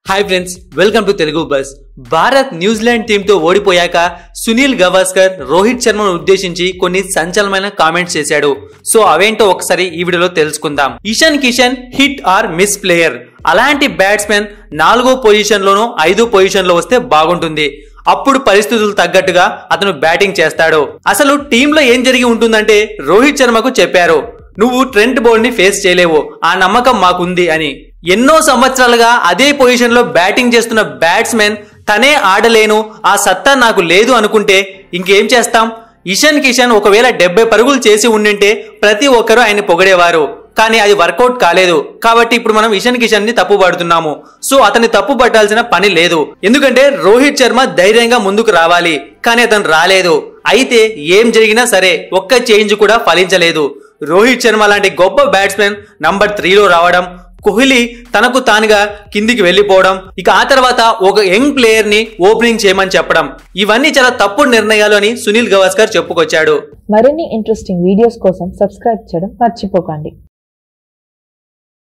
hi friends welcome to Telugu buzz Bharat New Zealand టీంతో ఓడిపోయాక సునీల్ గవాస్కర్ రోహిత్ శర్మను ఉద్దేశించి కొన్ని సంచలనమైన కామెంట్స్ చేశాడు సో అవేంటో ఒకసారి ఈ వీడియోలో తెలుసుకుందాం Ishan Kishan hit or miss player అలాంటి బ్యాట్స్మెన్ నాలుగో పొజిషన్ లోనో ఐదో పొజిషన్ లో వస్తే బాగుంటుంది అప్పుడు పరిస్థితులు తగ్గట్టుగా అతను బ్యాటింగ్ చేస్తాడు అసలు టీంలో ఏం జరిగి ఉంటుందంటే రోహిత్ శర్మకు చెప్పారు నువ్వు ట్రెంట్ బౌల్డ్ ని ఫేస్ చేయలేవు ఆ నమ్మకం మాకుంది అని ఎన్నో సంవత్సరాలుగా అదే పొజిషన్ లో బ్యాటింగ్ చేస్తున్న బ్యాట్స్మెన్ తనే ఆడలేను ఆ సత్తా నాకు లేదు అనుకుంటే ఇంకేం చేస్తాం ఇషాన్ కిషన్ ఒకవేళ డెబ్బై పరుగులు చేసి ఉండింటే ప్రతి ఒక్కరూ ఆయన పొగిడేవారు కానీ అది వర్కౌట్ కాలేదు కాబట్టి ఇప్పుడు మనం ఇషాన్ కిషన్ ని తప్పు పడుతున్నాము సో అతన్ని తప్పు పట్టాల్సిన పని లేదు ఎందుకంటే రోహిత్ శర్మ ధైర్యంగా ముందుకు రావాలి కానీ అతను రాలేదు అయితే ఏం జరిగినా సరే ఒక్క చేంజ్ కూడా ఫలించలేదు రోహిత్ శర్మ లాంటి గొప్ప బ్యాట్స్మెన్ నంబర్ త్రీలో రావడం కోహ్లీ తనకు తానుగా కిందికి వెళ్ళిపోవడం ఇక ఆ తర్వాత ఒక యంగ్ ప్లేయర్ ని ఓపెనింగ్ చేయమని చెప్పడం ఇవన్నీ చాలా తప్పుడు నిర్ణయాలు అని సునీల్ గవాస్కర్ చెప్పుకొచ్చాడు మరిన్ని ఇంట్రెస్టింగ్ వీడియోస్ కోసం సబ్స్క్రైబ్ చేయడం మర్చిపోకండి